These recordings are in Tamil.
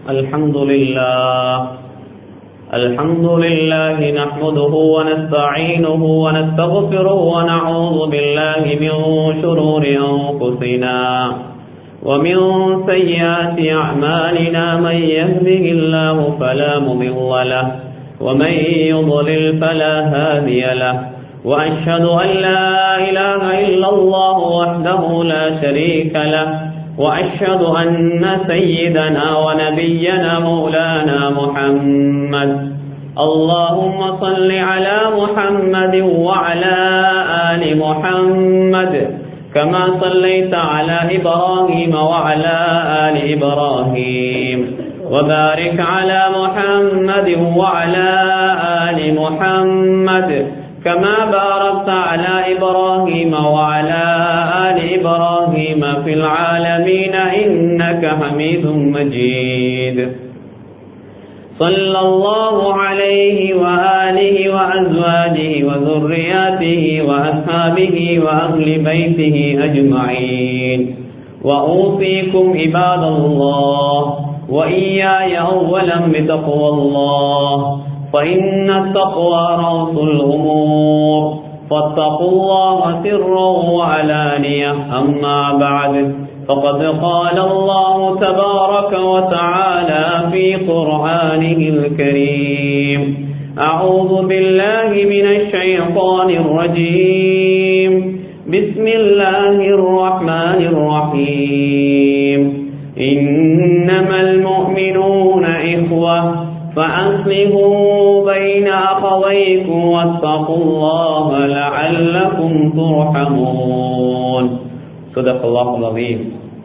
الحمد لله الحمد لله نحمده ونستعينه ونستغفره ونعوذ بالله من شرور أنفسنا ومن سيئات أعمالنا من يهده الله فلا مضل له ومن يضلل فلا هادي له وأشهد أن لا إله إلا الله وحده لا شريك له وأشهد أن سيدنا ونبينا مولانا محمد اللهم صل على محمد وعلى آل محمد كما صليت على إبراهيم وعلى آل إبراهيم وبارك على محمد وعلى آل محمد كما باركت على إبراهيم وعلى آل إبراهيم في العالمين إنك حميد مجيد صلى الله عليه وآله وأزواجه وذرياته وأصحابه وأهل بيته أجمعين وأوصيكم عباد الله وإياي أولا بتقوى الله فإن التقوى رأس الأمور فاتقوا الله سرا وعلانية أما بعد فقد قال الله تبارك وتعالى في قرآنه الكريم أعوذ بالله من الشيطان الرجيم بسم الله الرحمن الرحيم إنما المؤمنون إخوة فأصلحوا بين أخويكم واتقوا الله لعلكم ترحمون صدق الله العظيم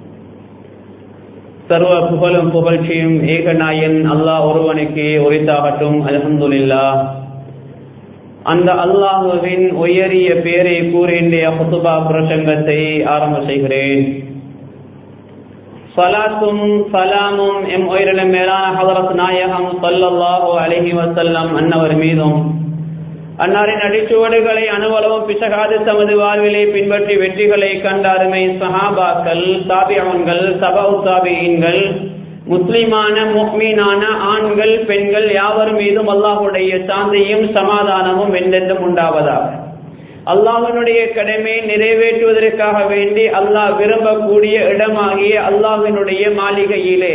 சர்வ புகழும் புகழ்ச்சியும் ஏகநாயன் அல்லாஹ் ஒருவனுக்கு உரித்தாகட்டும் அலமதுல்லா அந்த அல்லாஹுவின் உயரிய பேரை கூறிய ஹுத்துபா பிரசங்கத்தை ஆரம்ப செய்கிறேன் சலாத்தும் சலாமும் எம் உயிரிலும் மேலான ஹதரத் நாயகம் சல்லல்லாஹு அலஹி வசல்லம் அன்னவர் மீதும் அன்னாரின் அடிச்சுவடுகளை அணுவளவும் பிசகாது தமது வாழ்விலை பின்பற்றி வெற்றிகளை கண்ட அருமை சஹாபாக்கள் தாபியவன்கள் சபவு தாபியன்கள் முஸ்லிமான முக்மீனான ஆண்கள் பெண்கள் யாவர் மீதும் அல்லாஹுடைய சாந்தியும் சமாதானமும் என்றென்றும் உண்டாவதாக அல்லாஹினுடைய கடமை நிறைவேற்றுவதற்காக வேண்டி அல்லாஹ் விரும்பக்கூடிய இடமாகிய அல்லாஹினுடைய மாளிகையிலே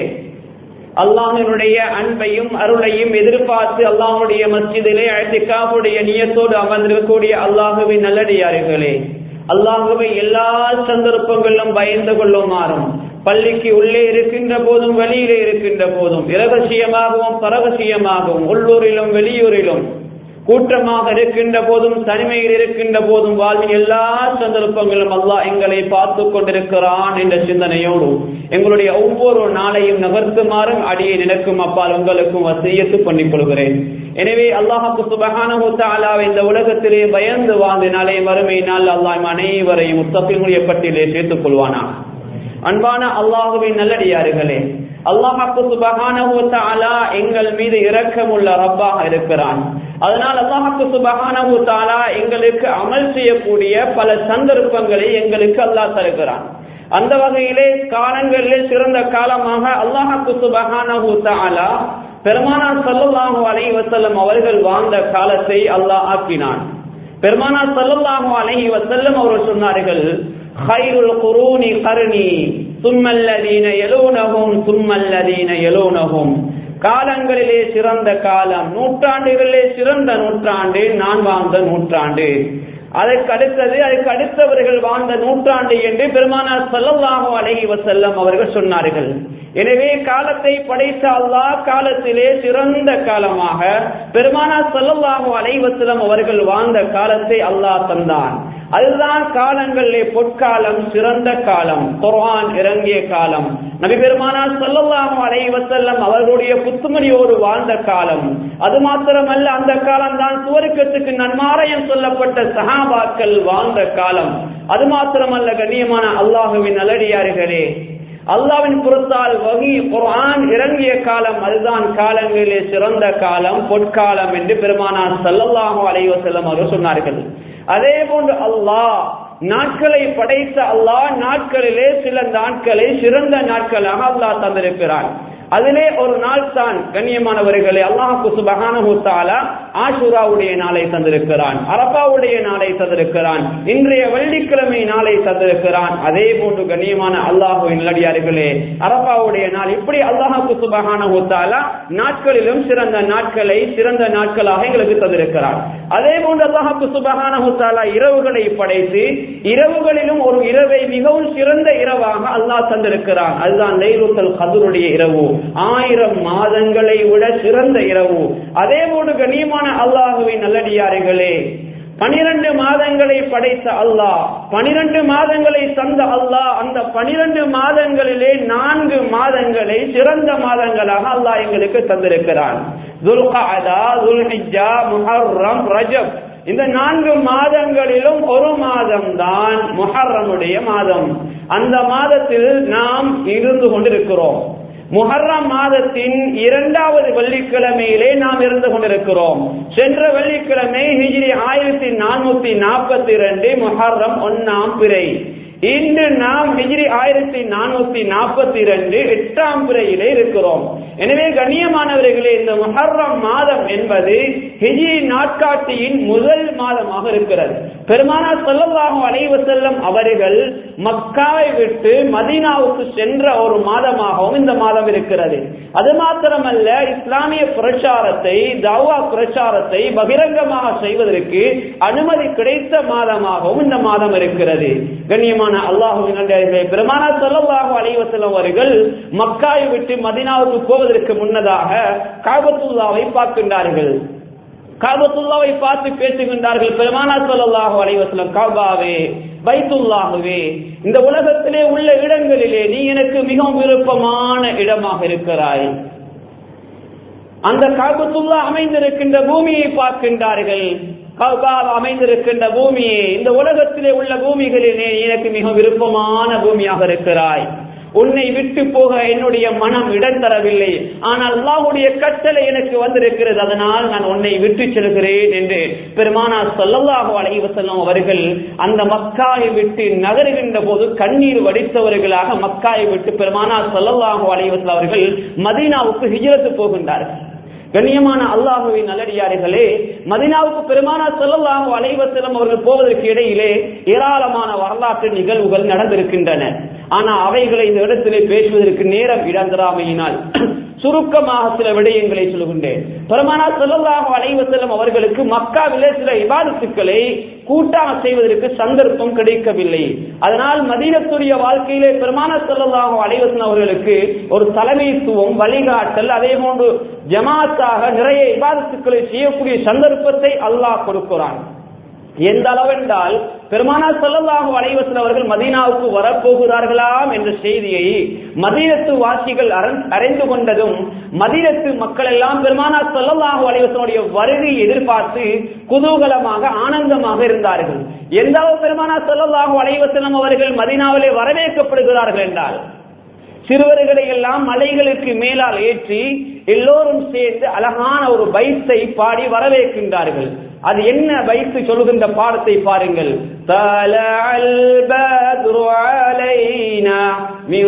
அல்லாஹினுடைய அன்பையும் அருளையும் எதிர்பார்த்து அல்லாஹுடைய மஸ்ஜிதிலே அழைத்திக்காவுடைய நியத்தோடு அமர்ந்திருக்கக்கூடிய அல்லாஹுவின் நல்லடியார்களே அல்லாஹுவை எல்லா சந்தர்ப்பங்களிலும் பயந்து கொள்ளுமாறும் பள்ளிக்கு உள்ளே இருக்கின்ற போதும் வெளியிலே இருக்கின்ற போதும் இரகசியமாகவும் பரகசியமாகவும் உள்ளூரிலும் வெளியூரிலும் கூட்டமாக இருக்கின்ற போதும் தனிமையில் இருக்கின்ற போதும் வாழ்வின் எல்லா சந்தர்ப்பங்களும் அல்லாஹ் எங்களை பார்த்து கொண்டிருக்கிறான் என்ற சிந்தனையோடு எங்களுடைய ஒவ்வொரு நாளையும் நகர்த்துமாறும் அடியை நினைக்கும் அப்பால் உங்களுக்கும் வசியத்து பண்ணிக் கொள்கிறேன் எனவே அல்லாஹாக்கு சுபகான இந்த உலகத்திலே பயந்து வாழ்ந்த நாளை வறுமை நாள் அல்லாஹ் அனைவரையும் முத்தப்பினுடைய பட்டியலே சேர்த்துக் கொள்வானா அன்பான அல்லாஹுவின் நல்லடியார்களே அல்லாஹாக்கு சுபகான எங்கள் மீது இரக்கமுள்ள ரப்பாக இருக்கிறான் அதனால் அல்லாஹாக்கு சுபகானு தாலா எங்களுக்கு அமல் செய்யக்கூடிய பல சந்தர்ப்பங்களை எங்களுக்கு அல்லாஹ் தருகிறான் அந்த வகையிலே காலங்களில் சிறந்த காலமாக அல்லாஹாக்கு சுபகானு தாலா பெருமானார் சல்லுல்லாஹு அலை வசல்லம் அவர்கள் வாழ்ந்த காலத்தை அல்லாஹ் ஆக்கினான் பெருமானார் சல்லுல்லாஹு அலை வசல்லம் அவர்கள் சொன்னார்கள் ஹைருல் குரூனி கருணி சும்மல்லதீன எலோனகும் சும்மல்லதீன எலோனகும் காலங்களிலே சிறந்த காலம் நூற்றாண்டுகளிலே சிறந்த நூற்றாண்டு நான் வாழ்ந்த நூற்றாண்டு அதற்கு அடுத்தது அதுக்கு அடுத்தவர்கள் வாழ்ந்த நூற்றாண்டு என்று பெருமானார் சல்லல்லாஹு அலஹி வசல்லம் அவர்கள் சொன்னார்கள் எனவே காலத்தை படைத்த அல்லாஹ் காலத்திலே சிறந்த காலமாக பெருமானார் சல்லல்லாஹு அலஹி வசல்லம் அவர்கள் வாழ்ந்த காலத்தை அல்லாஹ் தந்தான் அதுதான் காலங்களிலே பொற்காலம் சிறந்த காலம் குர்ஆன் இறங்கிய காலம் நபி பெருமானார் சொல்லல்லாஹு அலைஹி வஸல்லம் அவர்களுடைய புத்துமணியோடு வாழ்ந்த காலம் அது மாத்திரமல்ல அந்த காலம் தான் சுவர்க்கத்துக்கு நன்மாராயம் சொல்லப்பட்ட சஹாபாக்கள் வாழ்ந்த காலம் அது மாத்திரமல்ல கண்ணியமான அல்லாஹுவின் நல்லடியார்களே அல்லாவின் பொறுத்தால் வகி குர்ஆன் இறங்கிய காலம் அதுதான் காலங்களிலே சிறந்த காலம் பொற்காலம் என்று பெருமானார் சல்லல்லாஹு அலைஹி வஸல்லம் அவர்கள் சொன்னார்கள் அதே போன்று அல்லாஹ் நாட்களை படைத்த அல்லாஹ் நாட்களிலே சில நாட்களை சிறந்த நாட்களாக அல்லாஹ் தந்திருக்கிறான் அதிலே ஒரு நாள் தான் கண்ணியமானவர்களே அல்லாஹு சுபஹானஹு தஆலா ஆஷுராவுடைய நாளை தந்திருக்கிறான் அரபாவுடைய நாளை தந்திருக்கிறான் இன்றைய வெள்ளிக்கிழமை நாளை தந்திருக்கிறான் அதே போன்று கண்ணியமான அல்லாஹுவின் நல்லடியார்களே அரபாவுடைய நாள் இப்படி அல்லாஹு சுபஹானஹு தஆலா நாட்களிலும் சிறந்த நாட்களை சிறந்த நாட்களாக எங்களுக்கு தந்திருக்கிறான் அதே போன்று அல்லாஹு சுபஹானஹு தஆலா இரவுகளை படைத்து இரவுகளிலும் ஒரு இரவை மிகவும் சிறந்த இரவாக அல்லாஹ் தந்திருக்கிறான் அதுதான் லைலுத்தல் கதருடைய இரவு ஆயிரம் மாதங்களை விட சிறந்த இரவு அதே போன்று கண்ணியமான அல்லாஹுவின் நல்லடியார்களே பனிரெண்டு மாதங்களை படைத்த அல்லாஹ் பனிரெண்டு மாதங்களை தந்த அல்லாஹ் அந்த பனிரெண்டு மாதங்களிலே நான்கு மாதங்களை சிறந்த மாதங்களாக அல்லாஹ் எங்களுக்கு தந்திருக்கிறான் துல்காதா துல்ஹிஜா முஹர்ரம் ரஜப் இந்த நான்கு மாதங்களிலும் ஒரு மாதம் தான் முஹர்ரமுடைய மாதம் அந்த மாதத்தில் நாம் இருந்து கொண்டிருக்கிறோம் முஹர்ரம் மாதத்தின் இரண்டாவது வெள்ளிக்கிழமையிலே நாம் இருந்து கொண்டிருக்கிறோம் சென்ற வெள்ளிக்கிழமை ஹிஜ்ரி ஆயிரத்தி நானூத்தி நாற்பத்தி இரண்டு முஹர்ரம் ஒன்னாம் பிறை இன்று நாம் ஹிஜ்ரி ஆயிரத்தி நானூத்தி நாற்பத்தி இரண்டு எட்டாம் பிறையிலே இருக்கிறோம் எனவே கண்ணியமானவர்களே இந்த முஹர்ரம் மாதம் என்பது ஹிஜ்ரி நாட்காட்டியின் முதல் மாதமாக இருக்கிறது பெருமானா சொல்லல்லாஹு அலைவ செல்லம் அவர்கள் மக்காவை விட்டு மதீனாவுக்கு சென்ற ஒரு மாதமாகவும் இந்த மாதம் இருக்கிறது அது மாத்திரமல்ல இஸ்லாமிய பிரச்சாரத்தை தவா பிரச்சாரத்தை பகிரங்கமாக செய்வதற்கு அனுமதி கிடைத்த மாதமாகவும் இந்த மாதம் இருக்கிறது கண்ணியமான அல்லாஹுவின் பெருமானா சொல்லல்லாஹு அலைவ செல்லம் அவர்கள் மக்காவை விட்டு மதீனாவுக்கு போவதற்கு முன்னதாக காபத்துல்லாவை பார்க்கின்றார்கள் காபத்துல்லாவை பார்த்து பேசுகின்றார்கள் பெருமானா சொல்லல்லாஹு அலைவசலம் காபாவே பைத்துல்லாகவே இந்த உலகத்திலே உள்ள இடங்களிலே நீ எனக்கு மிகவும் விருப்பமான இடமாக இருக்கிறாய் அந்த காபத்துல்லா அமைந்திருக்கின்ற பூமியை பார்க்கின்றார்கள் கபா அமைந்திருக்கின்ற பூமியே இந்த உலகத்திலே உள்ள பூமிகளிலே எனக்கு மிக விருப்பமான பூமியாக இருக்கிறாய் உன்னை விட்டு போக என்னுடைய மனம் இடம் தரவில்லை ஆனால் அல்லாஹுடைய கட்டளை எனக்கு வந்திருக்கிறது அதனால் நான் உன்னை விட்டு செல்கிறேன் என்று பெருமானா சொல்லல்லாஹு அலைவசல்லம் அவர்கள் அந்த மக்காயை விட்டு நகருகின்ற போது கண்ணீர் வடித்தவர்களாக மக்காயை விட்டு பெருமானா சொல்லல்லாஹு அலைவசல் அவர்கள் மதீனாவுக்கு ஹிஜரத்து போகின்றார்கள் கண்ணியமான அல்லாஹுவின் நல்லடியார்களே மதினாவுக்கு பெருமானா சொல்லலாமோ அலைவசலம் அவர்கள் போவதற்கு இடையிலே ஏராளமான வரலாற்று நிகழ்வுகள் நடந்திருக்கின்றன ஆனா அவைகளை இந்த இடத்திலே பேசுவதற்கு நேரம் இடந்தராமையினால் சுருக்கமாக சில விடயங்களை சொல்கின்றேன் பெருமானா சொல்லலாக அலைவசலம் அவர்களுக்கு மக்காவிலே சில இபாதத்துக்களை கூட்டாக செய்வதற்கு சந்தர்ப்பம் கிடைக்கவில்லை அதனால் மதீனத்துடைய வாழ்க்கையிலே பெருமான சொல்லலாக அலைவசன் அவர்களுக்கு ஒரு தலைமைத்துவம் வழிகாட்டல் அதே போன்று ஜமாத்தாக நிறைய இபாதத்துக்களை செய்யக்கூடிய சந்தர்ப்பத்தை அல்லாஹ் கொடுக்கிறான் எந்த அளவென்றால் பெருமானா சொல்லல்லாஹு அலைவசன் அவர்கள் மதீனாவுக்கு வரப்போகிறார்களாம் என்ற செய்தியை மதீனத்து வாசிகள் அறிந்து கொண்டதும் மதீனத்து மக்கள் எல்லாம் பெருமானா சொல்லல்லாஹு அலைவசனுடைய வருகை எதிர்பார்த்து குதூகலமாக ஆனந்தமாக இருந்தார்கள் எந்த அளவு பெருமானா சொல்லல்லாஹு அலைவசனம் அவர்கள் மதீனாவிலே வரவேற்கப்படுகிறார்கள் என்றால் சிறுவர்களை எல்லாம் மலைகளுக்கு மேலால் ஏற்றி எல்லோரும் சேர்ந்து அழகான ஒரு பைத்தை பாடி வரவேற்கின்றார்கள் அது என்ன வைத்து சொல்லுகின்ற பாடத்தை பாருங்கள் طلع البدر علينا من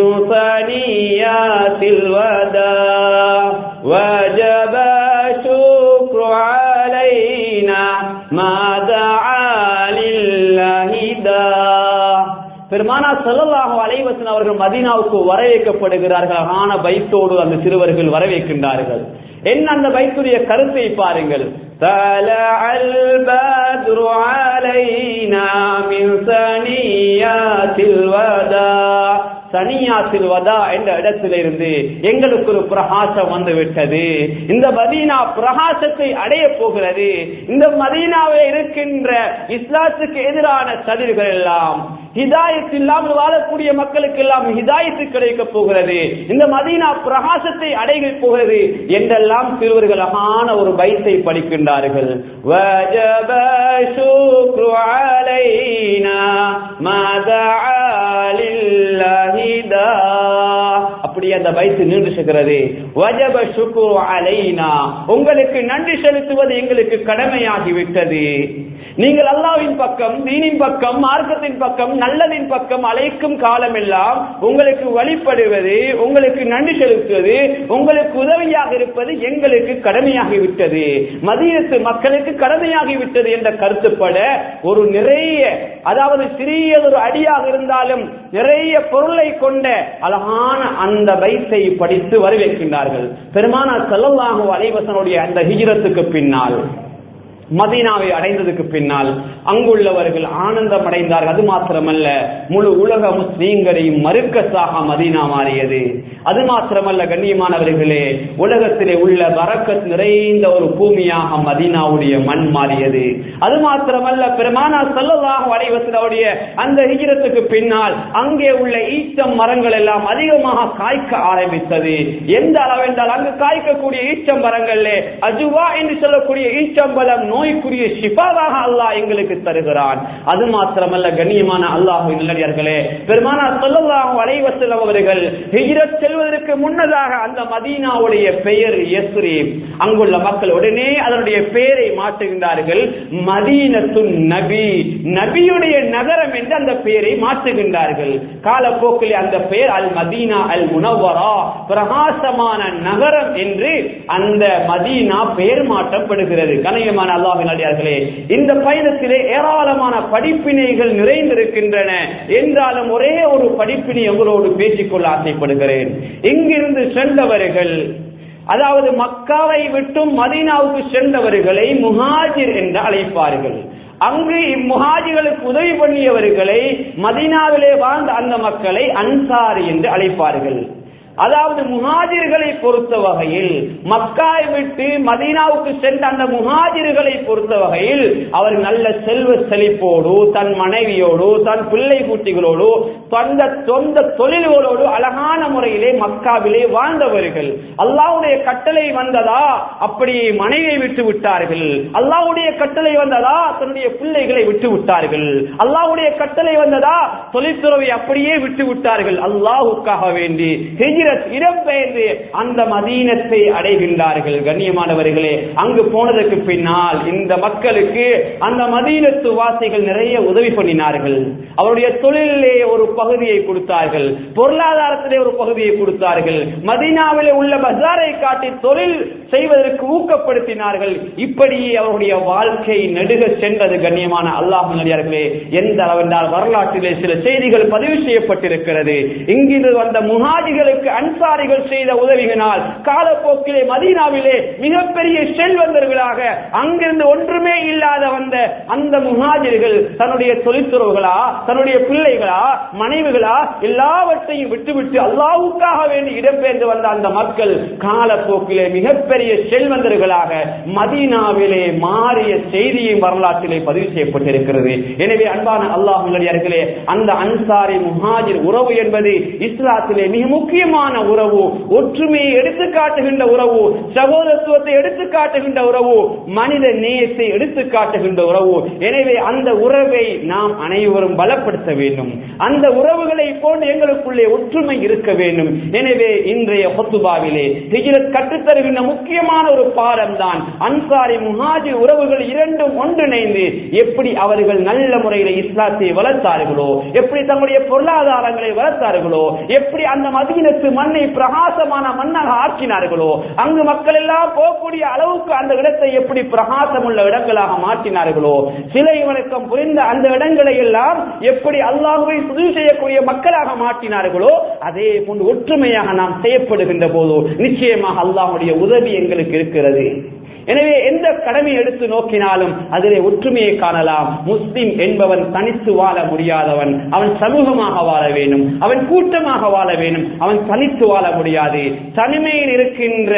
ثنيات الوداع وجب الشكر علينا ما دعا لله داع பெருமானா சல்லல்லாஹு அலைவசன் அவர்கள் மதீனாவுக்கு வரவேற்கப்படுகிறார்கள் ஆன பைத்தோடு அந்த சிறுவர்கள் வரவேற்கின்றார்கள் என்ன அந்த பைத்துடைய கருத்தை பாருங்கள் طلع البدر علينا من ثنيات الوداع சனியாத்தில் வதா என்ற இடத்திலிருந்து எங்களுக்கு ஒரு பிரகாசம் வந்து விட்டது இந்த மதீனா பிரகாசத்தை அடைய போகிறது இந்த மதீனாவில் இருக்கின்ற இஸ்லாத்துக்கு எதிரான சதிர்கள் எல்லாம் ஹிதாயத் இல்லாமல் வாழக்கூடிய மக்களுக்கு எல்லாம் ஹிதாயத்து கிடைக்க போகிறது இந்த மதீனா பிரகாசத்தை அடைய போகிறது என்றெல்லாம் சிறுவர்களான ஒரு பைத்தை படிக்கின்றார்கள் وَجَبَ شُكْرُ عَلَيْنَا مَا دَعَا لِلَّهِ دَاعٍ. அப்படி அந்த வயசு நின்று செல்கிறது வஜப சுக்குரு அலைனா உங்களுக்கு நன்றி செலுத்துவது எங்களுக்கு கடமையாகிவிட்டது நீங்கள் அல்லாவின் பக்கம் தீனின் பக்கம் மார்க்கத்தின் பக்கம் நல்லதின் பக்கம் அழைக்கும் காலமெல்லாம் உங்களுக்கு வழிபடுவது உங்களுக்கு நன்றி செலுத்துவது உங்களுக்கு உதவியாக இருப்பது எங்களுக்கு கடமையாகிவிட்டது மதியத்து மக்களுக்கு கடமையாகிவிட்டது என்ற கருத்துப்பட ஒரு நிறைய அதாவது சிறியதொரு அடியாக இருந்தாலும் நிறைய பொருளை கொண்ட அழகான அந்த பைத்தை படித்து வரவேற்கின்றார்கள் பெருமானார் செல்லல்லாஹு அலைவசனுடைய அந்த ஹிஜரத்துக்கு பின்னால் மதீனாவை அடைந்ததுக்கு பின்னால் அங்குள்ளவர்கள் ஆனந்தம் அடைந்தார்கள் அது மாத்திரமல்ல முழு உலக முஸ்லீம்களையும் மறுக்கசாக மதீனா மாறியது அது மாத்திரமல்ல கண்ணியமானவர்களே உலகத்திலே உள்ள வரக்கத் நிறைந்த ஒரு பூமியாக மதீனாவுடைய மண் மாறியது அது மாத்திரமல்ல பெருமானா செல்லதாக அடைவதனுடைய அந்த ஹிஜரத்துக்கு பின்னால் அங்கே உள்ள ஈச்சம் மரங்கள் எல்லாம் அதிகமாக காய்க்க ஆரம்பித்தது எந்த அளவென்றால் அங்கு காய்க்கக்கூடிய ஈச்சம் மரங்களே அஜுவா என்று சொல்லக்கூடிய ஈச்சம்பலம் நோய்க்குரிய ஷிஃபாவாக அல்லாஹ் எங்களுக்கு தருகிறான் அது மாத்திரமல்ல கண்ணியமான அல்லாஹ் நல்லடியார்களே பெருமானா சொல்லல்லாஹு அலைவசல்லம் அவர்கள் ஹிஜ்ரத் செல்வதற்கு முன்னதாக அந்த மதீனாவுடைய பெயர் யஸ்ரீப் அங்குள்ள மக்கள் உடனே அதனுடைய பெயரை மாற்றுகின்றார்கள் மதீனத்து நபி நபியுடைய நகரம் என்று அந்த பெயரை மாற்றுகின்றார்கள் காலப்போக்கில் அந்த பெயர் அல் மதீனா அல் முனவரா பிரகாசமான நகரம் என்று அந்த மதீனா பெயர் மாற்றப்படுகிறது கணையமான அல்லாஹின் அடியார்களே இந்த பயணத்திலே ஏராளமான படிப்பினைகள் நிறைந்திருக்கின்றன என்றாலும் ஒரே ஒரு படிப்பினை உங்களோடு பேசிக்கொள்ள ஆசைப்படுகிறேன் இங்கிருந்து சென்றவர்கள் அதாவது மக்காவை விட்டும் மதீனாவுக்கு சென்றவர்களை முஹாஜிர் என்று அழைப்பார்கள் அங்கு இம்முஹாஜிகளுக்கு உதவி பண்ணியவர்களை மதீனாவிலே வாழ்ந்த அந்த மக்களை அன்சாரி என்று அழைப்பார்கள் அதாவது முஹாஜிர்களை பொறுத்த வகையில் மக்காய் விட்டு மதீனாவுக்கு சென்ற அந்த முஹாஜிர்களை பொறுத்த வகையில் அவர் நல்ல செல்வ செழிப்போடு தன் மனைவியோடு தன் பிள்ளை குட்டிகளோடு சொந்த சொந்த தொழில்களோடு அழகான முறையிலே மக்காவிலே வாழ்ந்தவர்கள் அல்லாவுடைய கட்டளை வந்ததா அப்படி மனைவியை விட்டு விட்டார்கள் அல்லாவுடைய கட்டளை வந்ததா தன்னுடைய பிள்ளைகளை விட்டு விட்டார்கள் அல்லாவுடைய கட்டளை வந்ததா தொழில்துறவை அப்படியே விட்டு விட்டார்கள் அல்லாஹுக்காக வேண்டி ஹிஜ்ரத் இடம்பெயர்ந்து அந்த மதீனத்தை அடைகின்றார்கள் கண்ணியமானவர்களே அங்கு போனதற்கு பின்னால் இந்த மக்களுக்கு அந்த மதீனத்து வாசிகள் நிறைய உதவி பண்ணினார்கள் அவருடைய தொழிலே ஒரு பகுதியை கொடுத்தார்கள் பொருளாதாரத்திலே ஒரு பகுதியை கொடுத்தார்கள் மதீனாவிலே உள்ள பஜாரை காட்டி தொழில் செய்வதற்கு ஊக்கப்படுத்தினார்கள் இப்படி அவருடைய வாழ்க்கை நெடுக சென்றது கண்ணியமான அல்லாஹ் நடிகார்களே எந்த அளவென்றால் வரலாற்றிலே சில செய்திகள் பதிவு செய்யப்பட்டிருக்கிறது இங்கிருந்து வந்த முகாஜிகளுக்கு அன்சாரிகள் செய்த உதவியினால் காலப்போக்கிலே மதீனாவிலே மிகப்பெரிய செல்வந்தர்களாக அங்கிருந்து ஒன்றுமே இல்லாத வந்த அந்த முகாஜிர்கள் தன்னுடைய தொழிற்துறவுகளா தன்னுடைய பிள்ளைகளா மனைவிகளா எல்லாவற்றையும் விட்டுவிட்டு அல்லாவுக்காக வேண்டி இடம்பெயர்ந்து வந்த அந்த மக்கள் காலப்போக்கிலே மிகப்பெரிய செல்வந்தர்களாக மதீனாவிலே மாறிய செய்தியும் வரலாற்றிலே பதிவு செய்யப்பட்டிருக்கிறது எனவே அன்பான அல்லாஹ் நல்லடியார்களே அந்த அன்சாரி முஹாஜிர் உறவு என்பது இஸ்லாத்திலே மிக முக்கியமான உறவு ஒற்றுமையை எடுத்து காட்டுகின்ற உறவு சகோதரத்துவத்தை எடுத்து காட்டுகின்ற உறவு மனித நேயத்தை எடுத்து காட்டுகின்ற உறவு எனவே அந்த உறவை நாம் அனைவரும் பலப்படுத்த வேண்டும் அந்த உறவுகளை போன்று எங்களுக்குள்ளே ஒற்றுமை இருக்க வேண்டும் எனவே இன்றைய ஹொத்துபாவிலே ஹிஜ்ரத் கற்றுத்தருகின்ற முக்கியமான ஒரு பாடம் தான் அன்சாரி முஹாஜி உறவுகள் இரண்டும் ஒன்றிணைந்து எப்படி அவர்கள் நல்ல முறையில் இஸ்லாத்தை வளர்த்தார்களோ எப்படி தங்களுடைய பொருளாதாரங்களை வளர்த்தார்களோ எப்படி அந்த மதீனத்து மண்ணை பிரகாசமான மண்ணாக ஆக்கினார்களோ அங்கு மக்கள் எல்லாம் போகக்கூடிய அளவுக்கு அந்த இடத்தை எப்படி பிரகாசம் உள்ள இடங்களாக மாற்றினார்களோ சிலை வணக்கம் புரிந்த அந்த இடங்களை எல்லாம் எப்படி அல்லாஹுவை சுதி செய்யக்கூடிய மக்களாக மாற்றினார்களோ அதே போன்று ஒற்றுமையாக நாம் செய்யப்படுகின்ற போது நிச்சயமாக அல்லாஹுடைய உதவி எங்களுக்கு இருக்கிறது எனவே எந்த கடமை எடுத்து நோக்கினாலும் அதிலே ஒற்றுமையை காணலாம் முஸ்லிம் என்பவன் தனித்து வாழ முடியாதவன் அவன் சமூகமாக வாழ வேண்டும் அவன் கூட்டமாக வாழ வேண்டும் அவன் தனித்து வாழ முடியாது தனிமையில் இருக்கின்ற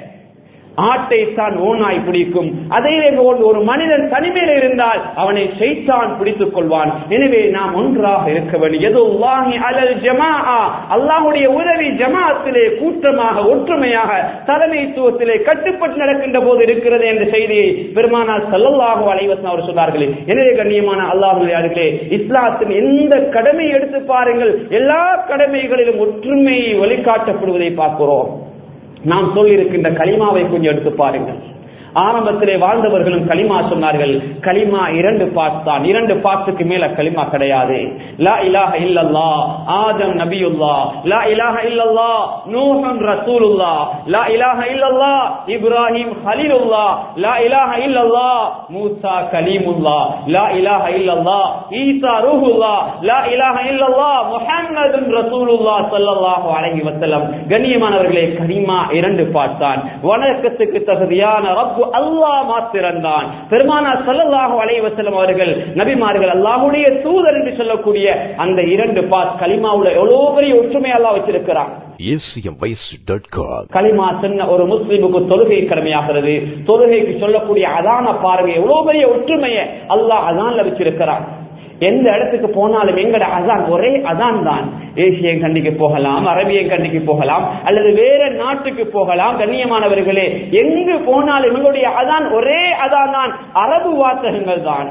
ஆட்டை தான் ஓனாய் பிடிக்கும் அதே போல் ஒரு மனிதன் தனிமையில் இருந்தால் அவனை செய்தான் பிடித்துக் கொள்வான் எனவே நாம் ஒன்றாக இருக்க வேண்டும் எதோ அலல் ஜமா அல்லாஹுடைய உதவி ஜமாத்திலே கூட்டமாக ஒற்றுமையாக தலைமைத்துவத்திலே கட்டுப்பட்டு நடக்கின்ற போது இருக்கிறது என்ற செய்தியை பெருமானார் சல்லல்லாஹு அலைவசன் அவர் சொன்னார்கள் எனவே கண்ணியமான அல்லாஹுடைய இஸ்லாத்தின் எந்த கடமை எடுத்து பாருங்கள் எல்லா கடமைகளிலும் ஒற்றுமை வழிகாட்டப்படுவதை பார்க்கிறோம் நாம் சொல்லியிருக்கின்ற களிமாவை கொஞ்சம் எடுத்து பாருங்கள் ஆரம்பத்திலே வாழ்ந்தவர்களும் களிமா சொன்னார்கள் களிமா இரண்டு பாட் தான் இரண்டு பாட்டுக்கு மேல களிமா கிடையாது லா இலாஹ இல்லல்லா ஆதம் நபியுல்லா லா இலாஹ இல்லல்லா நூஹன் ரசூலுல்லா லா இலாஹ இல்லல்லா இப்ராஹிம் ஹலீலுல்லா லா இலாஹ இல்லல்லா மூசா கலீமுல்லா லா இலாஹ இல்லல்லா ஈசா ரூஹுல்லா லா இலாஹ இல்லல்லா முஹம்மதுன் ரசூலுல்லா ஸல்லல்லாஹு அலைஹி வஸல்லம் கண்ணியமானவர்களே கலிமா இரண்டு பாட் தான் வணக்கத்துக்கு தகுதியான ரப்பு அல்லாஹ் மாத்திரம்தான் பெருமானா ஸல்லல்லாஹு அலைஹி வஸல்லம் அவர்கள் நபிமார்கள் அல்லாஹ்வுடைய தூதர் என்று சொல்லக்கூடிய அந்த இரண்டு பாத் கலிமாவுல எவ்வளவு பெரிய ஒற்றுமை அல்லாஹ் வச்சிருக்கிறான் acmvoice.com களிமா சொன்ன ஒரு முஸ்லிமுக்கு தொழுகை கடமையாகிறது தொழுகைக்கு சொல்லக்கூடிய அதான பார்வை எவ்வளவு பெரிய ஒற்றுமையை அல்லாஹ் அதான்ல வச்சிருக்கிறான் எந்த இடத்துக்கு போனாலும் எங்கட அதான் ஒரே அதான் தான் ஏசியன் கண்டிக்கு போகலாம் அரபியன் கண்டிக்கு போகலாம் அல்லது வேற நாட்டுக்கு போகலாம் கண்ணியமானவர்களே எங்கு போனாலும் எங்களுடைய அதான் ஒரே அதான் தான் அரபு வாசகங்கள் தான்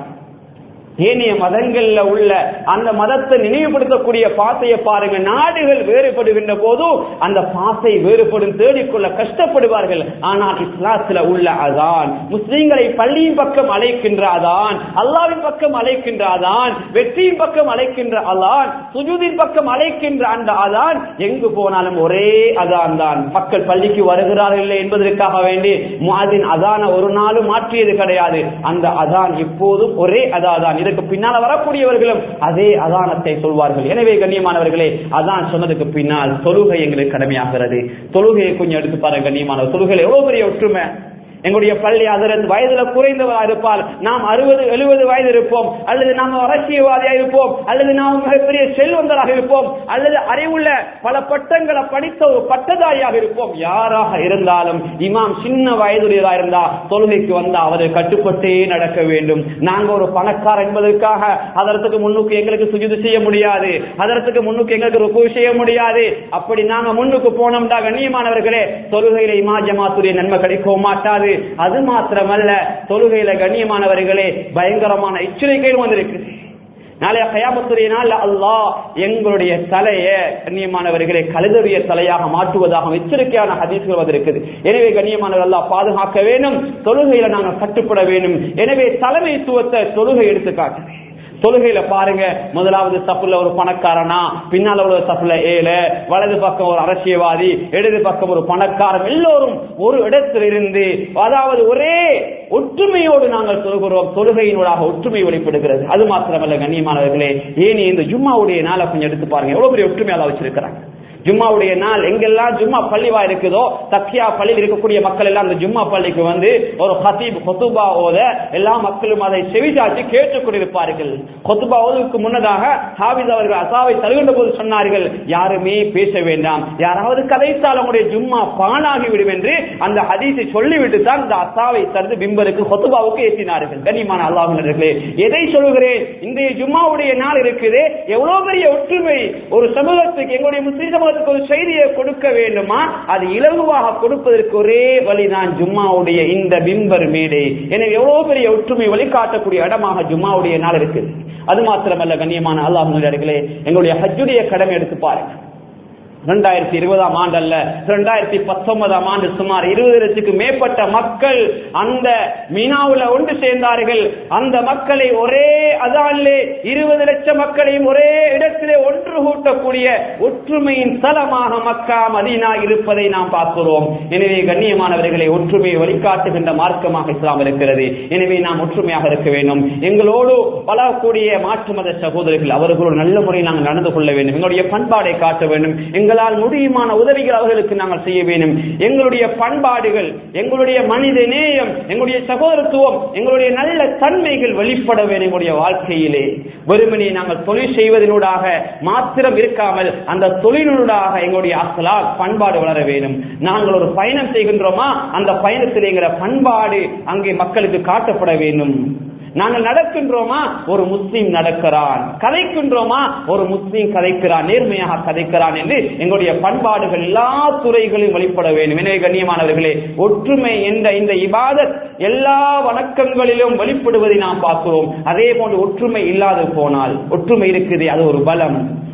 ஏனைய மதங்கள்ல உள்ள அந்த மதத்தை நினைவுபடுத்தக்கூடிய பாசையை பாருங்க நாடுகள் வேறுபடுகின்ற போதும் அந்த பாசை வேறுபடும் தேடிக்கொள்ள கஷ்டப்படுவார்கள் ஆனால் இஸ்லாத்துல உள்ள அதான் முஸ்லீம்களை பள்ளியின் பக்கம் அழைக்கின்ற அதான் அல்லாவின் பக்கம் அழைக்கின்ற அதான் வெற்றியின் பக்கம் அழைக்கின்ற அதான் சுஜூதின் பக்கம் அழைக்கின்ற அந்த அதான் எங்கு போனாலும் ஒரே அதான் தான் மக்கள் பள்ளிக்கு வருகிறார்கள் என்பதற்காக வேண்டி முஅதின் அதான ஒரு நாளும் மாற்றியது கிடையாது அந்த அதான் எப்போதும் ஒரே அதான் இதற்கு பின்னால் வரக்கூடியவர்களும் அதே அதானத்தை சொல்வார்கள் எனவே கண்ணியமானவர்களே அதான் சொன்னதுக்கு பின்னால் தொழுகை எங்களுக்கு கடமையாகிறது தொழுகையை கொஞ்சம் எடுத்து பாருங்க கண்ணியமானவர் தொழுகை எவ்வளவு பெரிய ஒற்றுமை எங்களுடைய பள்ளி அதரது வயதுல குறைந்தவரா இருப்பால் நாம் அறுபது எழுபது வயது இருப்போம் அல்லது நாம் அரசியல்வாதியா இருப்போம் அல்லது நாம் மிகப்பெரிய செல்வந்தராக இருப்போம் அல்லது அறிவுள்ள பல பட்டங்களை படித்த ஒரு பட்டதாரியாக இருப்போம் யாராக இருந்தாலும் இமாம் சின்ன வயதுடையதா இருந்தா தொழுகைக்கு வந்தா அவரை கட்டுப்பட்டே நடக்க வேண்டும் நாங்க ஒரு பணக்கார என்பதற்காக அதற்கு முன்னுக்கு எங்களுக்கு சுஜிது செய்ய முடியாது அதற்கு முன்னுக்கு எங்களுக்கு ருக்கு செய்ய முடியாது அப்படி நாங்க முன்னுக்கு போனோம்டா கண்ணியமானவர்களே தொழுகையில இமா ஜமாத்துடைய நன்மை கிடைக்கவும் மாட்டாது அது மாத்திரமல்ல தொழுகையில கண்ணியமானவர்களே பயங்கரமான எச்சரிக்கைகள் வந்திருக்கு நாளைய கயாமத்துடைய நாள் அல்லாஹ் எங்களுடைய தலைய கண்ணியமானவர்களை கழுதறிய தலையாக மாற்றுவதாக எச்சரிக்கையான ஹதீஸ்கள் வந்திருக்குது எனவே கண்ணியமானவர் அல்லாஹ் பாதுகாக்க வேண்டும் தொழுகையில நாங்கள் கட்டுப்பட வேண்டும் எனவே தலைமைத்துவத்தை தொழுகை எடுத்துக்காட்டு தொழுகையில பாருங்க முதலாவது சப்புல ஒரு பணக்காரனா பின்னால உள்ள சப்புல ஏழு வலது பக்கம் ஒரு அரசியல்வாதி இடது பக்கம் ஒரு பணக்காரன் எல்லோரும் ஒரு இடத்தில் இருந்து அதாவது ஒரே ஒற்றுமையோடு நாங்கள் சொல்கிறோம் தொழுகையினூடாக ஒற்றுமை வெளிப்படுகிறது அது மாத்திரமல்ல கண்ணியமானவர்களே ஏன் இந்த ஜும்மாவுடைய நாளை கொஞ்சம் எடுத்து பாருங்க எவ்வளவு பெரிய ஒற்றுமையால வச்சிருக்கிறாங்க ஜும்மாவுடைய நாள் எங்கெல்லாம் ஜும்மா பள்ளிவா இருக்குதோ தக்கியா பள்ளியில் இருக்கக்கூடிய மக்கள் எல்லாம் அந்த ஜும்மா பள்ளிக்கு வந்து ஒரு ஹசீப் கொத்துபா ஓத எல்லா மக்களும் அதை செவிசாச்சு கேட்டுக் கொண்டிருப்பார்கள் கொத்துபா ஓதுக்கு முன்னதாக ஹாபிஸ் அவர்கள் அசாவை தருகின்ற போது சொன்னார்கள் யாருமே பேச வேண்டாம் யாராவது கதைத்தால் அவங்களுடைய ஜும்மா பாழாகி விடும் என்று அந்த ஹதீஸை சொல்லிவிட்டு தான் இந்த அசாவை தந்து பிம்பருக்கு கொத்துபாவுக்கு ஏற்றினார்கள் கண்ணியமான அல்லாஹர்களே எதை சொல்கிறேன் இன்றைய ஜும்மாவுடைய நாள் இருக்குது எவ்வளவு பெரிய ஒற்றுமை ஒரு சமூகத்துக்கு எங்களுடைய முஸ்லிம் சமூகத்துக்கு ஒரு செய்தியை கொடுக்க வேண்டுமா அது இலகுவாக கொடுப்பதற்கு ஒரே வழிதான் ஜும்மாவுடைய இந்த பிம்பர் மேடை எனவே எவ்வளவு பெரிய ஒற்றுமை வழிகாட்டக்கூடிய இடமாக ஜும்மாவுடைய நாள் இருக்கு அது மாத்திரமல்ல கண்ணியமான அல்லாஹ் எங்களுடைய ஹஜ்ஜுடைய கடமை எடுத்து பாருங்க இரண்டாயிரத்தி இருபதாம் ஆண்டு அல்ல இரண்டாயிரத்தி பத்தொன்பதாம் ஆண்டு சுமார் இருபது லட்சத்துக்கு மேற்பட்ட மக்கள் அந்த மீனாவுல ஒன்று சேர்ந்தார்கள் அந்த மக்களை ஒரே அதானிலே இருபது லட்சம் மக்களையும் ஒரே இடத்திலே ஒன்று கூட்டக்கூடிய ஒற்றுமையின் தலமாக மக்கா மதீனா இருப்பதை நாம் பார்க்கிறோம் எனவே கண்ணியமானவர்களை ஒற்றுமையை வழிகாட்டுகின்ற மார்க்கமாக இஸ்லாம் இருக்கிறது எனவே நாம் ஒற்றுமையாக இருக்க வேண்டும் எங்களோடு பலக்கூடிய மாற்று மத சகோதரர்கள் அவர்களோடு நல்ல முறையில் நாங்கள் நடந்து கொள்ள வேண்டும் எங்களுடைய பண்பாடை காட்ட வேண்டும் எங்களால் முடியுமான உதவிகள் அவர்களுக்கு நாங்கள் செய்ய வேண்டும் எங்களுடைய பண்பாடுகள் எங்களுடைய மனித நேயம் எங்களுடைய சகோதரத்துவம் எங்களுடைய நல்ல தன்மைகள் வெளிப்பட வேண்டும் எங்களுடைய வாழ்க்கையிலே வெறுமனே நாங்கள் தொழில் செய்வதனூடாக மாத்திரம் இருக்காமல் அந்த தொழிலூடாக எங்களுடைய அசலா பண்பாடு வளர வேண்டும் நாங்கள் ஒரு பயணம் செய்கின்றோமா அந்த பயணத்தில் எங்கிற பண்பாடு அங்கே மக்களுக்கு காட்டப்பட வேண்டும் நாங்கள் நடக்கின்றோமா ஒரு முஸ்லீம் நடக்கிறான் கதைக்கின்றோமா ஒரு முஸ்லீம் கதைக்கிறான் நேர்மையாக கதைக்கிறான் என்று எங்களுடைய பண்பாடுகள் எல்லா துறைகளிலும் வெளிப்பட வேண்டும் எனவே கண்ணியமானவர்களே ஒற்றுமை என்ற இந்த இபாதத் எல்லா வணக்கங்களிலும் வெளிப்படுவதை நாம் பார்க்கிறோம் அதே போன்று ஒற்றுமை இல்லாது போனால் ஒற்றுமை இருக்குது அது ஒரு பலம்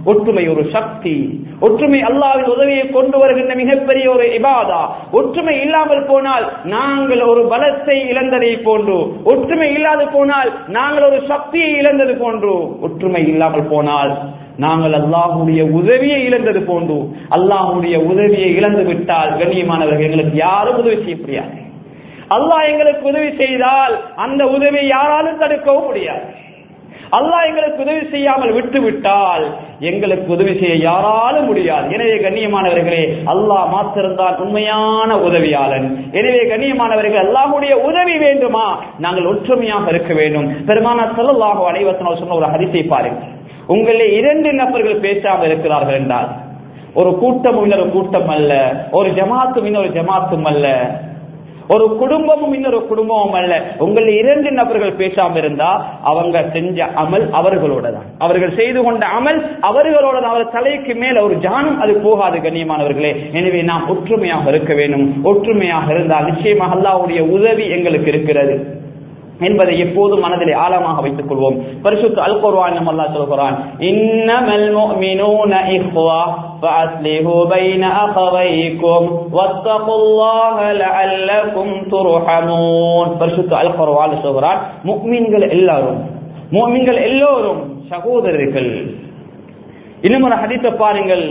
ஒற்றுமை ஒரு சக்தி ஒற்றுமை அல்லாவின் உதவியை கொண்டு வருகின்ற மிகப்பெரிய ஒரு இபாதா ஒற்றுமை இல்லாமல் போனால் நாங்கள் ஒரு பலத்தை இழந்ததை போன்று ஒற்றுமை இல்லாது போனால் நாங்கள் ஒரு சக்தியை இழந்தது போன்று ஒற்றுமை இல்லாமல் போனால் நாங்கள் அல்லாஹுடைய உதவியை இழந்தது போன்று அல்லாஹுடைய உதவியை இழந்து விட்டால் கண்ணியமானவர்கள் எங்களுக்கு யாரும் உதவி செய்ய முடியாது அல்லாஹ் எங்களுக்கு உதவி செய்தால் அந்த உதவியை யாராலும் தடுக்கவும் முடியாது அல்லாஹ் எங்களுக்கு உதவி செய்யாமல் விட்டு விட்டால் எங்களுக்கு உதவி செய்ய யாராலும் முடியாது எனவே கண்ணியமானவர்களே அல்லாஹ் மாத்திருந்தால் உண்மையான உதவியாளன் எனவே கண்ணியமானவர்கள் அல்லாஹுடைய உதவி வேண்டுமா நாங்கள் ஒற்றுமையாக இருக்க வேண்டும் பெருமான சொல்லலாக அனைவசனம் சொன்ன ஒரு ஹரிசை பாருங்கள் உங்களில் இரண்டு நபர்கள் பேசாமல் இருக்கிறார்கள் என்றால் ஒரு கூட்டம் இன்னொரு கூட்டம் அல்ல ஒரு ஜமாத்தும் இன்னொரு ஜமாத்தும் அல்ல ஒரு குடும்பமும் இன்னொரு குடும்பமும் அல்ல உங்கள் இரண்டு நபர்கள் பேசாம இருந்தா அவங்க செஞ்ச அமல் அவர்களோட தான் அவர்கள் செய்து கொண்ட அமல் அவர்களோட தான் அவர் தலைக்கு மேல ஒரு ஜானம் அது போகாது கண்ணியமானவர்களே எனவே நாம் ஒற்றுமையாக இருக்க வேண்டும் ஒற்றுமையாக இருந்தால் நிச்சயமாக அல்லாவுடைய உதவி எங்களுக்கு இருக்கிறது என்பதை எப்போதும் மனதிலே ஆழமாக வைத்துக் கொள்வோம் பரிசுத்த அல் குர்ஆன் நம்ம அல்லாஹ் சொல்கிறான் இன்னமல் முஃமினூன இஹ்வா فأصلحوا بين أخويكم واتقوا الله لعلكم ترحمون பரிசுத்த அல் குர்ஆன் சொல்கிறான் முஃமின்கள் எல்லாரும் முஃமின்கள் எல்லோரும் சகோதரர்கள் இன்னும் ஒரு ஹதீஸை பாருங்கள்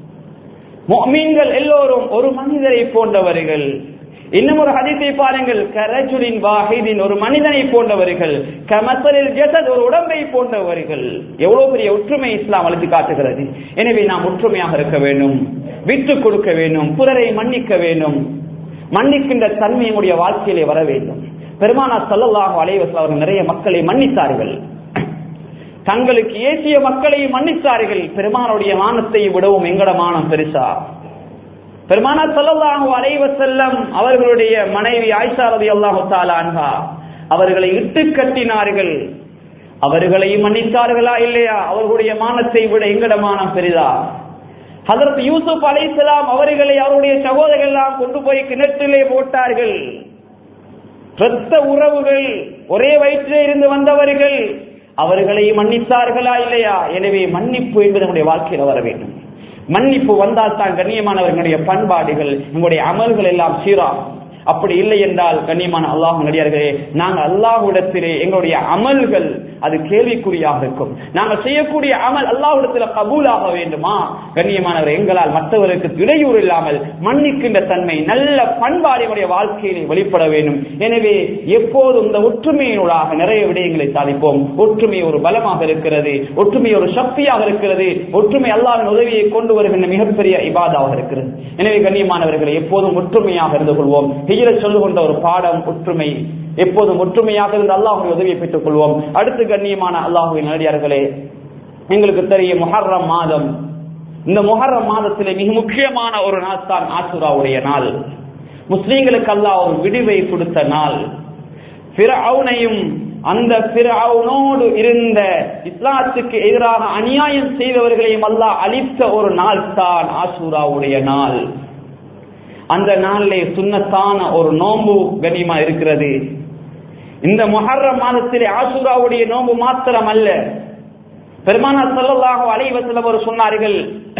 முஃமின்கள் எல்லோரும் ஒரு மனிதரை போன்றவர்கள் இன்னும் ஒரு ஹதீஸை பாருங்கள் கரஜுலின் வாஹிதின் ஒரு மனிதனை போன்றவர்கள் கமசலில் ஜசத் ஒரு உடம்பை போன்றவர்கள் எவ்வளவு பெரிய ஒற்றுமை இஸ்லாம் அழைத்து காட்டுகிறது எனவே நாம் ஒற்றுமையாக இருக்க வேண்டும் விட்டு கொடுக்க வேண்டும் பிறரை மன்னிக்க வேண்டும் மன்னிக்கின்ற தன்மை நம்முடைய வாழ்க்கையிலே வர வேண்டும் பெருமானா சல்லல்லாஹு அலைவசல் அவர்கள் நிறைய மக்களை மன்னித்தார்கள் தங்களுக்கு ஏசிய மக்களை மன்னித்தார்கள் பெருமானுடைய மானத்தை விடவும் எங்கட மானம் பெருசா பெருமானா சல்லல்லாஹு அலைவ செல்லம் அவர்களுடைய மனைவி ஆயிஷா ரதி அல்லாஹு தாலான்ஹா அவர்களை இட்டு கட்டினார்கள் அவர்களையும் மன்னித்தார்களா இல்லையா அவர்களுடைய மானத்தை விட எங்கட மானம் பெரிதா ஹதரத் யூசுப் அலைசலாம் அவர்களை அவருடைய சகோதரர்கள் எல்லாம் கொண்டு போய் கிணற்றிலே போட்டார்கள் இரத்த உறவுகள் ஒரே வயிற்றிலே இருந்து வந்தவர்கள் அவர்களை மன்னித்தார்களா இல்லையா எனவே மன்னிப்பு என்பது நம்முடைய வாழ்க்கையில் வர வேண்டும் மன்னிப்பு வந்தால் தான் கண்ணியமானவர்களுடைய பண்பாடுகள் நம்முடைய அமல்கள் எல்லாம் சீராகும் அப்படி இல்லை என்றால் கண்ணியமான அல்லாஹ் நடிகார்களே நாங்கள் அல்லாஹ்விடத்திலே எங்களுடைய அமல்கள் அது கேள்விக்குறியாக இருக்கும் நாங்கள் செய்யக்கூடிய அமல் அல்லாஹ்விடத்தில் கபூலாக வேண்டுமா கண்ணியமானவர் எங்களால் மற்றவருக்கு இடையூறு இல்லாமல் மன்னிக்கின்ற தன்மை நல்ல பண்பாடுடைய வாழ்க்கையிலே வெளிப்பட வேண்டும் எனவே எப்போதும் இந்த ஒற்றுமையினூடாக நிறைய விடயங்களை சாதிப்போம் ஒற்றுமை ஒரு பலமாக இருக்கிறது ஒற்றுமை ஒரு சக்தியாக இருக்கிறது ஒற்றுமை அல்லாவின் உதவியை கொண்டு வருகின்ற மிகப்பெரிய இபாதாவாக இருக்கிறது எனவே கண்ணியமானவர்களை எப்போதும் ஒற்றுமையாக இருந்து கொள்வோம் ஹிஜர சொல்லுகின்ற ஒரு பாடம் ஒற்றுமை எப்போதும் ஒற்றுமையாக இருந்து அல்லாஹுடைய உதவியை பெற்றுக் கொள்வோம் அடுத்து கண்ணியமான அல்லாஹுவின் நல்லடியார்களே எங்களுக்கு தெரியும் முஹர்ரம் மாதம் இந்த முஹர்ரம் மாதத்திலே மிக முக்கியமான ஒரு நாள் தான் ஆசுராவுடைய நாள் முஸ்லீம்களுக்கு அல்லாஹ் ஒரு விடுவை கொடுத்த நாள் பிறவுனையும் அந்த பிறவுனோடு இருந்த இஸ்லாத்துக்கு எதிராக அநியாயம் செய்தவர்களையும் அல்லாஹ் அழித்த ஒரு நாள் தான் ஆசூராவுடைய நாள் அந்த நாளிலே சுண்ணத்தான ஒரு நோம்பு கனிமா இருக்கிறது இந்த மொஹர்ரம் மாதத்திலே ஆசூராவுடைய நோம்பு மாத்திரம் அல்ல பெருமானா சல்லல்லாஹு அலைஹி வஸல்லம் அவர் சொன்னார்கள்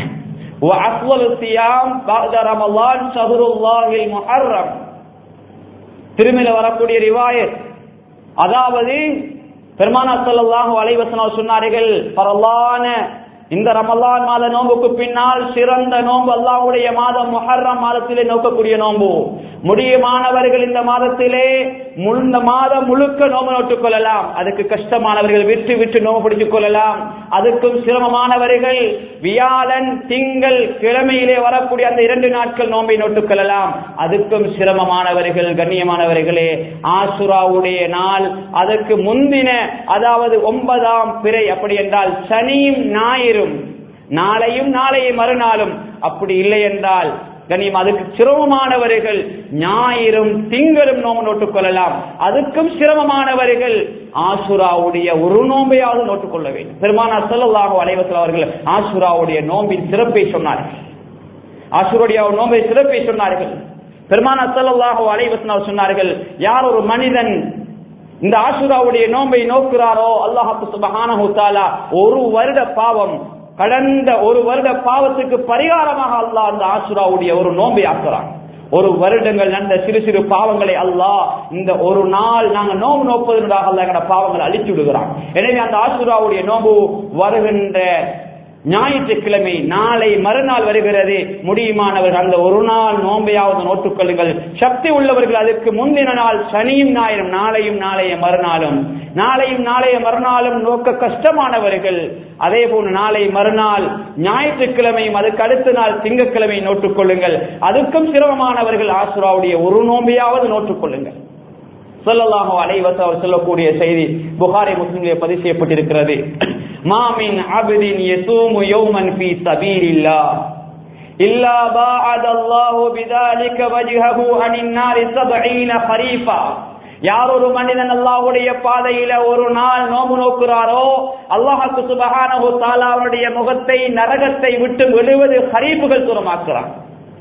وأفضل الصيام بعد رمضان شهر الله المحرم திருமில வரக்கூடிய ரிவாயத் அதாவது பெருமானா சல்லல்லாஹு அலைஹி வஸல்லம் சொன்னார்கள் பரலான இந்த ரமலான் மாத நோம்புக்கு பின்னால் சிறந்த நோன்பு அல்லாஹ்வுடைய மாதம் முஹர்ரம் மாதத்திலே நோக்கக்கூடிய நோன்பு முடியுமானவர்கள் இந்த மாதத்திலே இந்த மாதம் முழுக்க நோம்பு நோட்டுக் கொள்ளலாம் அதுக்கு கஷ்டமானவர்கள் விட்டு விட்டு நோம்பு பிடித்துக் கொள்ளலாம் அதுக்கும் சிரமமானவர்கள் வியாழன் திங்கள் கிழமையிலே வரக்கூடிய அந்த இரண்டு நாட்கள் நோம்பை நோட்டுக் கொள்ளலாம் அதுக்கும் சிரமமானவர்கள் கண்ணியமானவர்களே ஆசுராவுடைய நாள் அதற்கு முந்தின அதாவது ஒன்பதாம் பிறை அப்படி என்றால் சனியும் ஞாயிறு நாளையும் நாளைய மறுநாளும் அப்படி இல்லை என்றால் கண்ணியம் அதுக்கு சிரமமானவர்கள் ஞாயிறும் திங்களும் நோம்பு நோட்டுக் கொள்ளலாம் அதுக்கும் சிரமமானவர்கள் ஆசுராவுடைய ஒரு நோம்பையாவது நோட்டுக் கொள்ள வேண்டும் பெருமானா சொல்லலாக அலைவசல் அவர்கள் ஆசுராவுடைய நோம்பின் சிறப்பை சொன்னார்கள் ஆசுருடைய நோம்பை சிறப்பை சொன்னார்கள் பெருமானா சொல்லலாக அலைவசல் சொன்னார்கள் யார் ஒரு மனிதன் இந்த ஆசுராவுடைய நோம்பை நோக்குறாரோ அல்லாஹு சுபஹானஹு தஆலா ஒரு வருட பாவம் கடந்த ஒரு வருட பாவத்துக்கு பரிகாரமாக அல்லாஹ் அந்த ஆசுராவுடைய ஒரு நோன்பை ஆக்குறான் ஒரு வருடங்கள் நடந்த சிறு சிறு பாவங்களை அல்லாஹ் இந்த ஒரு நாள் நாங்க நோம்பு நோப்பதற்காக அல்லாஹ் எங்கட பாவங்களை அழித்து விடுகிறான் எனவே அந்த ஆசுராவுடைய நோம்பு வருகின்ற ஞாயிற்றுக்கிழமை நாளை மறுநாள் வருகிறது முடியுமானவர்கள் அந்த ஒரு நாள் நோன்பையாவது நோட்டுக் கொள்ளுங்கள் சக்தி உள்ளவர்கள் அதற்கு முந்தின நாள் சனியும் ஞாயிறும் நாளையும் நாளைய மறுநாளும் நாளையும் நாளைய மறுநாளும் நோக்க கஷ்டமானவர்கள் அதே போன்று நாளை மறுநாள் ஞாயிற்றுக்கிழமையும் அதுக்கு அடுத்த நாள் திங்கட்கிழமை நோட்டுக் கொள்ளுங்கள் அதுக்கும் சிரமமானவர்கள் ஆசுராவுடைய ஒரு நோம்பையாவது நோட்டுக் கொள்ளுங்கள் சொல்லலாக அலைவச அவர் சொல்லக்கூடிய செய்தி புகாரி முஸ்லிம்களே பதிவு செய்யப்பட்டிருக்கிறது மாமின் அபிதின் யசூமு யௌமன் ஃபீ சபீலில்லாஹ் இல்லா பாஅத அல்லாஹு பிதாலிக வஜ்ஹஹு அனின் நாரி 70 ஹரீஃபா யார் ஒரு மனிதன் அல்லாஹ்வுடைய பாதையில ஒரு நாள் நோம்பு நோக்குறாரோ அல்லாஹ்வுக்கு சுபஹானஹு தஆலா அவருடைய முகத்தை நரகத்தை விட்டு 70 ஹரீஃபுகள் தூரமாக்குறான்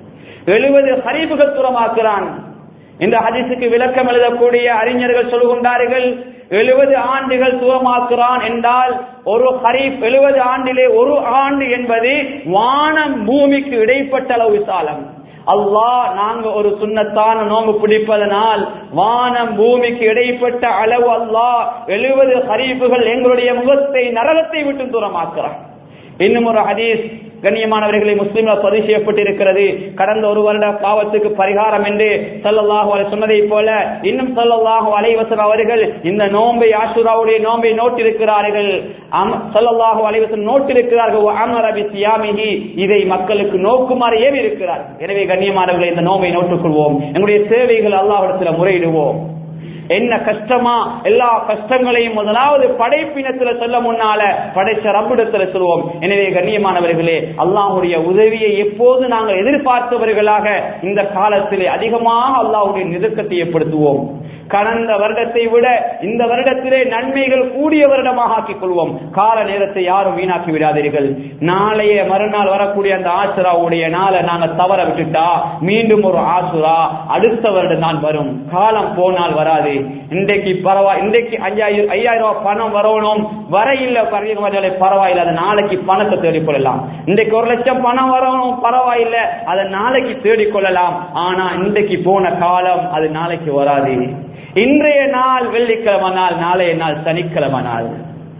70 ஹரீஃபுகள் தூரமாக்குறான் இந்த ஹதீஸுக்கு விளக்கம் எழுதக்கூடிய அறிஞர்கள் சொல்கின்றார்கள் எழுபது ஆண்டுகள் தூரமாக்குறான் என்றால் ஒரு ஹரீப் எழுபது ஆண்டிலே ஒரு ஆண்டு என்பது வானம் பூமிக்கு இடைப்பட்ட அளவு விசாலம் அல்லாஹ் நாங்க ஒரு சுண்ணத்தான நோம்பு பிடிப்பதனால் வானம் பூமிக்கு இடைப்பட்ட அளவு அல்லாஹ் எழுபது ஹரீப்புகள் எங்களுடைய முகத்தை நரகத்தை விட்டு தூரமாக்குறான் இன்னும் ஒரு ஹதீஸ் கண்ணியமானவர்களை முஸ்லிம்ல பதிவு செய்யப்பட்டிருக்கிறது கடந்த ஒரு வருட பாவத்துக்கு பரிகாரம் என்று சல்லல்லாஹு அலை சொன்னதை போல இன்னும் சல்லல்லாஹு அலைவசன் அவர்கள் இந்த நோன்பை ஆசுராவுடைய நோன்பை நோட்டிருக்கிறார்கள் சல்லல்லாஹு அலைவசன் நோட்டிருக்கிறார்கள் அமரபி சியாமிகி இதை மக்களுக்கு நோக்குமாறு ஏவி இருக்கிறார் எனவே கண்ணியமானவர்களை இந்த நோன்பை நோட்டுக்கொள்வோம் எங்களுடைய சேவைகள் அல்லாஹிடத்தில் முறையிடுவோம் என்ன கஷ்டமா எல்லா கஷ்டங்களையும் முதலாவது படைப்பினத்துல சொல்ல முன்னால படைச்ச ரப்பிடத்துல சொல்வோம் எனவே கண்ணியமானவர்களே அல்லாஹுடைய உதவியை எப்போது நாங்கள் எதிர்பார்த்தவர்களாக இந்த காலத்திலே அதிகமாக அல்லாஹுடைய நெருக்கத்தை ஏற்படுத்துவோம் கடந்த வருடத்தை விட இந்த வருடத்திலே நன்மைகள் கூடிய வருடமாக ஆக்கிக் கொள்வோம் கால நேரத்தை யாரும் வீணாக்கி விடாதீர்கள் நாளைய மறுநாள் வரக்கூடிய அந்த ஆசுராவுடைய நாளை நாங்க தவற விட்டுட்டா மீண்டும் ஒரு ஆசுரா அடுத்த வருடம் தான் வரும் காலம் போனால் வராது இன்றைக்கு பரவா இன்றைக்கு ஐயாயிரம் ஐயாயிரம் ரூபாய் பணம் வரணும் வர இல்ல பரவாயில்லை பரவாயில்லை அதை நாளைக்கு பணத்தை தேடிக்கொள்ளலாம் இன்றைக்கு ஒரு லட்சம் பணம் வரணும் பரவாயில்லை அதை நாளைக்கு தேடிக்கொள்ளலாம் ஆனா இன்றைக்கு போன காலம் அது நாளைக்கு வராது இன்றைய நாள் வெள்ளிக்கிழமை நாள் நாளைய நாள் சனிக்கிழமை நாள்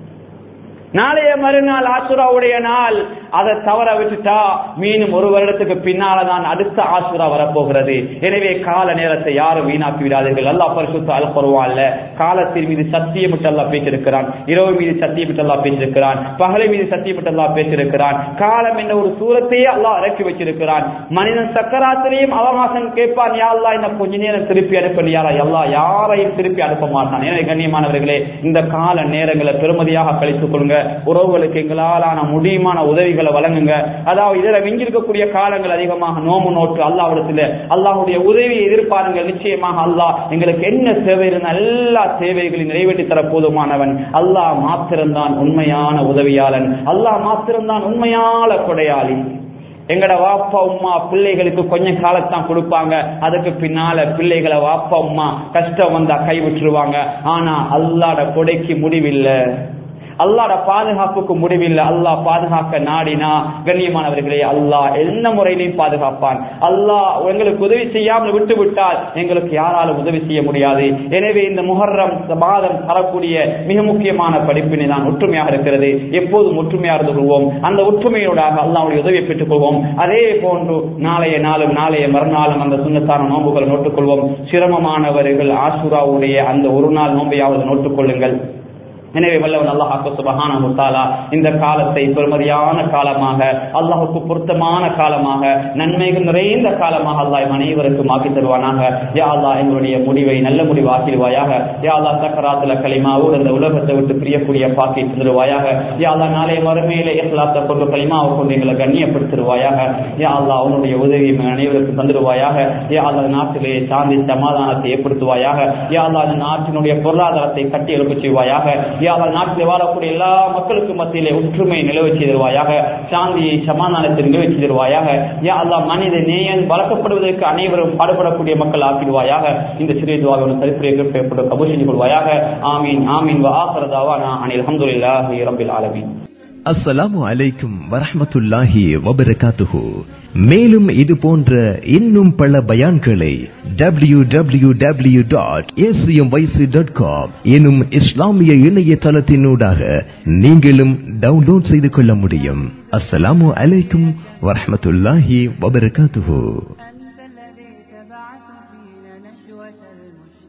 நாளைய மறுநாள் ஆசுராவுடைய நாள் அதை தவற விட்டுட்டா மீண்டும் ஒரு வருடத்துக்கு பின்னால்தான் அடுத்த ஆசுரா வரப்போகிறது எனவே கால நேரத்தை யாரும் வீணாக்கி விடாதீர்கள் அல்லா பரிசுத்த அல் பருவான்ல காலத்தின் மீது சத்தியமிட்டு அல்லா பேசியிருக்கிறான் இரவு மீது சத்தியமிட்டு அல்லா பேசியிருக்கிறான் பகலை மீது சத்தியமிட்டு அல்லா பேசியிருக்கிறான் காலம் என்ற ஒரு சூரத்தையே அல்லாஹ் இறக்கி வச்சிருக்கிறான் மனிதன் சக்கராத்திரையும் அவகாசம் கேட்பான் யா அல்லா இந்த கொஞ்ச நேரம் திருப்பி அனுப்பி யாரா எல்லா யாரையும் திருப்பி அனுப்ப மாட்டான் எனவே கண்ணியமானவர்களே இந்த கால நேரங்களை பெருமதியாக கழித்துக் கொள்ளுங்க உறவுகளுக்கு எங்களாலான முடியுமான உதவிகளை வழங்குங்க அதாவது இதுல மிஞ்சிருக்கக்கூடிய காலங்கள் அதிகமாக நோம்பு நோட்டு அல்லாவிடத்துல அல்லாஹுடைய உதவியை எதிர்பாருங்கள் நிச்சயமாக அல்லாஹ் எங்களுக்கு என்ன தேவை இருந்த எல்லா தேவைகளையும் நிறைவேற்றி தர போதுமானவன் அல்லாஹ் மாத்திரம்தான் உண்மையான உதவியாளன் அல்லாஹ் மாத்திரம்தான் உண்மையான கொடையாளி எங்கட வாப்பா உமா பிள்ளைகளுக்கு கொஞ்சம் காலத்தான் கொடுப்பாங்க அதுக்கு பின்னால பிள்ளைகளை வாப்பா உமா கஷ்டம் வந்தா கை விட்டுருவாங்க ஆனா அல்லாட கொடைக்கு முடிவில்லை அல்லாட பாதுகாப்புக்கு முடிவில்லை அல்லாஹ் பாதுகாக்க நாடினா கண்ணியமானவர்களே அல்லாஹ் என்ன முறையிலையும் பாதுகாப்பான் அல்லாஹ் எங்களுக்கு உதவி செய்யாமல் விட்டு விட்டால் எங்களுக்கு யாராலும் உதவி செய்ய முடியாது எனவே இந்த முஹர்ரம் மாதம் தரக்கூடிய மிக முக்கியமான படிப்பினை தான் ஒற்றுமையாக இருக்கிறது எப்போதும் ஒற்றுமையாக இருந்து கொள்வோம் அந்த ஒற்றுமையோடாக அல்லாவுடைய உதவியை பெற்றுக் கொள்வோம் அதே போன்று நாளைய நாளும் நாளைய மறுநாளும் அந்த சுண்ணத்தான நோன்புகளை நோட்டுக்கொள்வோம் சிரமமானவர்கள் ஆசுராவுடைய அந்த ஒரு நாள் நோன்பையாவது நோட்டுக் கொள்ளுங்கள் எனவே வல்லவன் அல்லாஹாக்கு சுபஹான முத்தாலா இந்த காலத்தை பெருமதியான காலமாக அல்லாஹுக்கு பொருத்தமான காலமாக நன்மைகள் நிறைந்த காலமாக அல்லாஹ் அனைவருக்கும் ஆக்கி தருவானாக யா அல்லா எங்களுடைய முடிவை நல்ல முடிவு ஆக்கிடுவாயாக யா அல்லா சக்கராத்துல களிமாவோடு இந்த உலகத்தை விட்டு பிரியக்கூடிய பாக்கி தந்துடுவாயாக யா அல்லா நாளைய மறுமையில இஸ்லாத்தை கொண்டு களிமாவை கொண்டு எங்களை கண்ணியப்படுத்திடுவாயாக யா அல்லா அவனுடைய உதவி அனைவருக்கும் தந்துடுவாயாக யா அல்லா நாட்டிலே சாந்தி சமாதானத்தை ஏற்படுத்துவாயாக யா அல்லா அந்த நாட்டினுடைய பொருளாதாரத்தை கட்டி எழுப்ப செய்வாயாக யாவால் நாட்டில் வாழக்கூடிய எல்லா மக்களுக்கும் மத்தியிலே ஒற்றுமை நிலவு செய்திருவாயாக சாந்தியை சமாதானத்தை நிலவு செய்திருவாயாக யா அல்லா மனித நேயன் வளர்க்கப்படுவதற்கு அனைவரும் பாடுபடக்கூடிய மக்கள் ஆக்கிடுவாயாக இந்த சிறிய துவாக சரித்திர கபூர் செஞ்சு கொள்வாயாக ஆமீன் ஆமீன் வா ஆசரதாவா நான் அனில் அஹமதுல்லாஹி ரபில் ஆலமீன் அஸ்ஸலாமு அலைக்கும் வரஹ்மத்துல்லாஹி வபரகாத்துஹு மேலும் இது போன்ற இன்னும் பல பயான்களை W W W dot dot com எனும் இஸ்லாமிய இணையதளத்தினூடாக நீங்களும் டவுன்லோட் செய்து கொள்ள முடியும் அஸ்ஸலாமு அலைக்கும் வரஹ்மத்துல்லாஹி வபரகாத்துஹு أنت الذي تبعث فينا نشوة المجتمع